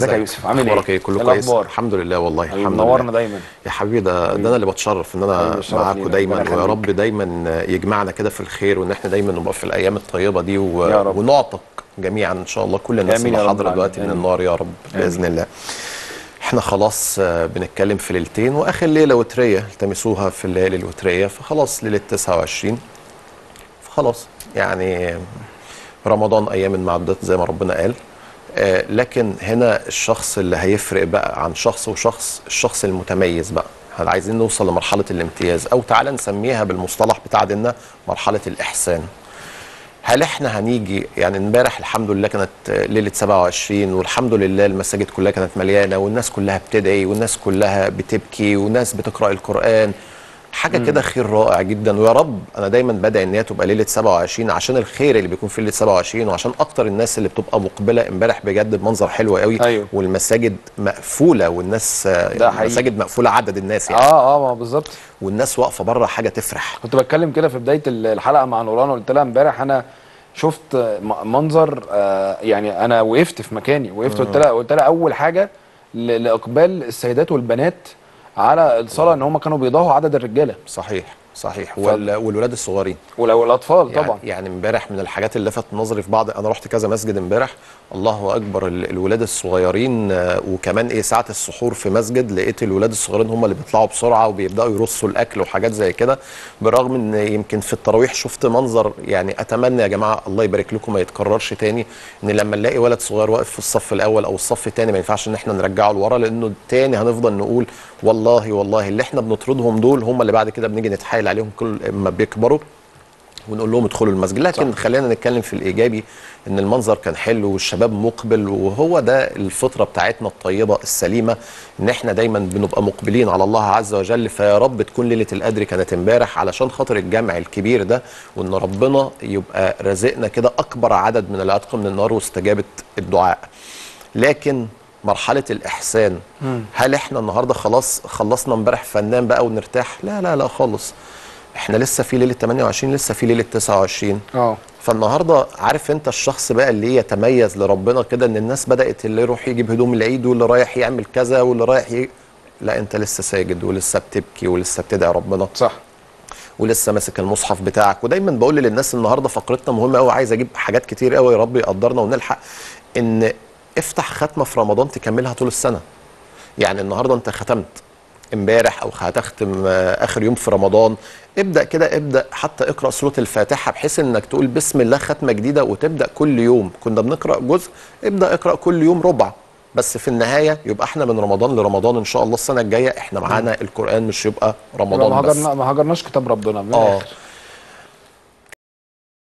ازيك يا يوسف عامل ايه؟ اخبارك ايه كله إيه كويس الأخبار؟ الحمد لله والله حبيبي، الحمد منورنا لله دايما يا حبيبي ده ده انا اللي بتشرف ان انا حبيبي، الشرف معاكم لينا. دايما ربنا ويا يخليك. رب دايما يجمعنا كده في الخير وان احنا دايما نبقى في الايام الطيبه دي و... يا رب. ونعتق جميعا ان شاء الله كل الناس آمين يا اللي رب حاضره العالمين. دلوقتي من آمين. النار يا رب باذن الله احنا خلاص آه، بنتكلم في ليلتين واخر ليله وتريه التمسوها في الليالي الوتريه فخلاص ليله 29 فخلاص يعني رمضان ايام معدودة زي ما ربنا قال آه، لكن هنا الشخص اللي هيفرق بقى عن شخص وشخص الشخص المتميز بقى هل عايزين نوصل لمرحلة الامتياز او تعالى نسميها بالمصطلح بتاع ديننا مرحلة الاحسان هل احنا هنيجي يعني امبارح الحمد لله كانت آه، ليله 27 والحمد لله المساجد كلها كانت مليانه والناس كلها بتدعي والناس كلها بتبكي وناس بتقرا القران حاجه كده خير رائع جدا ويا رب انا دايما بدعي ان هي تبقى ليله 27 عشان الخير اللي بيكون في ليله 27 وعشان اكتر الناس اللي بتبقى مقبله امبارح بجد بمنظر حلو قوي أيوه. والمساجد مقفوله والناس آه، ده حقيقي. المساجد مقفوله عدد الناس يعني اه اه ما هو بالظبط والناس واقفه بره حاجه تفرح كنت بتكلم كده في بدايه الحلقه مع نوران قلت لها امبارح انا شفت م- منظر آه يعني انا وقفت في مكاني وقفت قلت لها قلت لها اول حاجه ل- لاقبال السيدات والبنات على الصلاه ان هم كانوا بيضاهوا عدد الرجاله صحيح صحيح وال- والولاد الصغيرين ولو الاطفال يعني طبعا يعني امبارح من الحاجات اللي لفت نظري في بعض انا رحت كذا مسجد امبارح الله اكبر ال- الولاد الصغيرين آه، وكمان ايه ساعه السحور في مسجد لقيت الولاد الصغيرين هم اللي بيطلعوا بسرعه وبيبداوا يرصوا الاكل وحاجات زي كده بالرغم ان يمكن في التراويح شفت منظر يعني اتمنى يا جماعه الله يبارك لكم ما يتكررش تاني ان لما نلاقي ولد صغير واقف في الصف الاول او الصف الثاني ما ينفعش ان احنا نرجعه لورا لانه التاني هنفضل نقول والله والله اللي احنا بنطردهم دول هم اللي بعد كده بنيجي نتحايل عليهم كل ما بيكبروا ونقول لهم ادخلوا المسجد لكن صح. خلينا نتكلم في الايجابي ان المنظر كان حلو والشباب مقبل وهو ده الفطره بتاعتنا الطيبه السليمه ان احنا دايما بنبقى مقبلين على الله عز وجل فيا رب تكون ليله القدر كانت امبارح علشان خاطر الجمع الكبير ده وان ربنا يبقى رزقنا كده اكبر عدد من العتق من النار واستجابه الدعاء لكن مرحله الاحسان هل احنا النهارده خلاص خلصنا امبارح فنان بقى ونرتاح لا لا لا خالص احنا لسه في ليله 28 لسه في ليله 29 اه فالنهارده عارف انت الشخص بقى اللي يتميز لربنا كده ان الناس بدات اللي يروح يجيب هدوم العيد واللي رايح يعمل كذا واللي رايح ي... لا انت لسه ساجد ولسه بتبكي ولسه بتدعي ربنا صح ولسه ماسك المصحف بتاعك ودايما بقول للناس النهارده فقرتنا مهمه قوي عايز اجيب حاجات كتير قوي يا رب يقدرنا ونلحق ان افتح ختمه في رمضان تكملها طول السنه يعني النهارده انت ختمت امبارح او هتختم آه، اخر يوم في رمضان ابدا كده ابدا حتى اقرا سوره الفاتحه بحيث انك تقول بسم الله ختمه جديده وتبدا كل يوم كنا بنقرا جزء ابدا اقرا كل يوم ربع بس في النهايه يبقى احنا من رمضان لرمضان ان شاء الله السنه الجايه احنا معانا القران مش يبقى يبقى رمضان ما بس هجرنا ما هجرناش كتاب ربنا من اه الآخر.